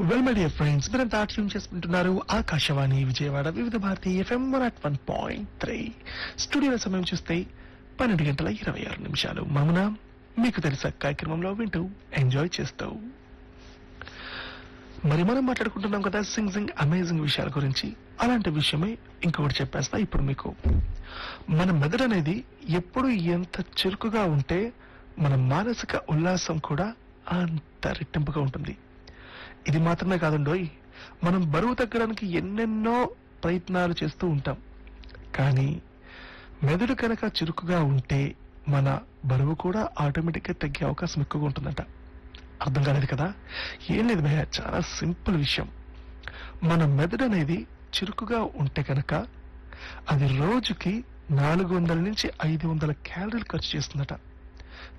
well my dear friends మీరంతా tune చేసుకుంటున్నారు Akashvani Vijayawada Vividh Bharati FM one at one point three studio సమయం చూస్తే పన్నెండు గంటల ఇరవై ఆరు నిమిషాలు మమన మీకు తెలుసా కార్యక్రమంలో వింటూ ఎంజాయ్ చేస్తూ మరి మనం మాట్లాడుకుంటున్నాం కదా సింగ్ సింగ్ అమేజింగ్ విషయాల గురించి అలాంటి విషయమే ఇంకొకటి చెప్పేస్తా ఇప్పుడు మీకు మన మెదడు అనేది ఎప్పుడు ఎంత చురుకుగా ఉంటే మన మానసిక ఉల్లాసం కూడా అంత రెట్టింపుగా ఉంటుంది ఇది మాత్రమే కాదండోయ్ మనం బరువు తగ్గడానికి ఎన్నెన్నో ప్రయత్నాలు చేస్తూ ఉంటాం కానీ మెదడు కనుక చురుకుగా ఉంటే మన బరువు కూడా ఆటోమేటిక్ గా తగ్గే అవకాశం ఎక్కువగా ఉంటుందంట అర్థం కాలేదు కదా ఏం లేదు భయ్య చాలా సింపుల్ విషయం మన మెదడు అనేది చురుకుగా ఉంటే కనుక అది రోజుకి నాలుగు వందల నుంచి ఐదు వందల క్యాలరీలు ఖర్చు చేస్తుందట